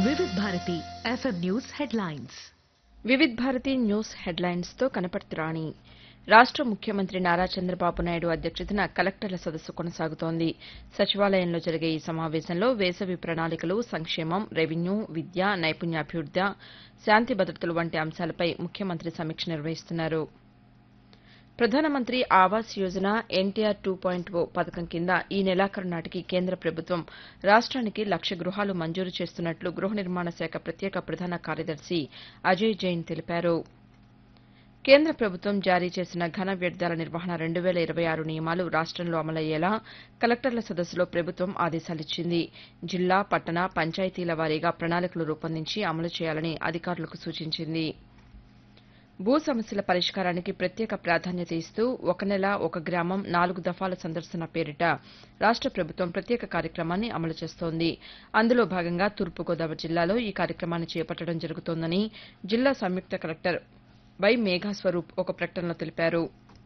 Vividh Bharati FM news headlines Vividh Bharati news హెడ్లైన్స్తో కనపర్తి రాణి రాష్ట ముఖ్యమంత్రి నారా చంద్రబాబు నాయుడు అధ్యక్షతన కలెక్టర్ల సదస్సు కొనసాగుతోంది సచివాలయంలో జరిగే ఈ సమావేశంలో వేసవి ప్రణాళికలు సంక్షేమం రెవెన్యూ విద్య నైపుణ్యాభివృద్ది శాంతి భద్రతలు వంటి అంశాలపై ముఖ్యమంత్రి సమీక్ష నిర్వహిస్తున్నారు Pradhanmantri Awas Yojana NTR two point O పథకం కింద ఈ నెలాఖరు నాటికి కేంద్ర ప్రభుత్వం రాష్ట్రానికి లక్ష గృహాలు మంజూరు చేస్తున్నట్లు గృహ నిర్మాణ శాఖ ప్రత్యేక ప్రధాన కార్యదర్శి అజయ్ జైన్ తెలిపారు కేంద్ర ప్రభుత్వం జారీ చేసిన ఘన వ్యర్థాల నిర్వహణ రెండు వేల ఇరవై ఆరు నియమాలు రాష్టంలో అమలయ్యేలా కలెక్టర్ల సదస్సులో ప్రభుత్వం ఆదేశాలిచ్చింది జిల్లా పట్టణ పంచాయతీల వారీగా ప్రణాళికలు రూపొందించి అమలు చేయాలని అధికారులకు సూచించింది భూ సమస్యల పరిష్కారానికి ప్రత్యేక ప్రాధాన్యత ఇస్తూ ఒక నెల ఒక గ్రామం నాలుగు దఫాల సందర్శన పేరిట రాష్ట ప్రభుత్వం ప్రత్యేక కార్యక్రమాన్ని అమలు చేస్తోంది అందులో భాగంగా తూర్పుగోదావరి జిల్లాలో ఈ కార్యక్రమాన్ని చేపట్టడం జరుగుతోందని జిల్లా సంయుక్త కలెక్టర్ వై మేఘాస్వరూప్ ఒక ప్రకటనలో తెలిపారు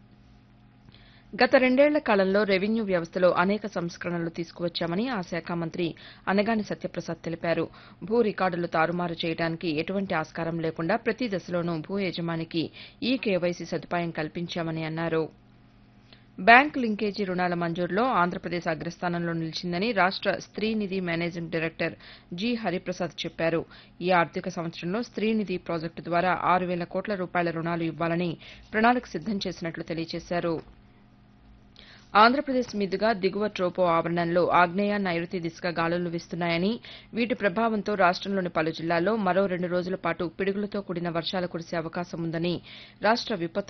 గత రెండేళ్ల కాలంలో రెవెన్యూ వ్యవస్థలో అనేక సంస్కరణలు తీసుకువచ్చామని ఆ శాఖ మంత్రి అనగాని సత్యప్రసాద్ తెలిపారు భూ రికార్డులు తారుమారు చేయడానికి ఎటువంటి ఆస్కారం లేకుండా ప్రతి దశలోనూ భూ యజమానికి ఈ కేవైసీ సదుపాయం కల్పించామని అన్నారు బ్యాంకు లింకేజీ రుణాల మంజూరులో ఆంధ్రప్రదేశ్ అగ్రస్థానంలో నిలిచిందని రాష్ట Stree Nidhi managing director G Hariprasad చెప్పారు ఈ ఆర్థిక సంవత్సరంలో స్త్రీ నిధి ప్రాజెక్టు ద్వారా ఆరు వేల కోట్ల రూపాయల రుణాలు ఇవ్వాలని ప్రణాళిక సిద్దం చేసినట్లు తెలియజేశారు ఆంధ్రప్రదేశ్ మీదుగా దిగువ ట్రోపో ఆవరణంలో ఆగ్నేయ నైరుతి దిశగా గాలులు వీస్తున్నాయని వీటి ప్రభావంతో రాష్టంలోని పలు జిల్లాల్లో మరో రెండు రోజుల పాటు పిడుగులతో కూడిన వర్షాలు కురిసే అవకాశం ఉందని రాష్ట విపత్తు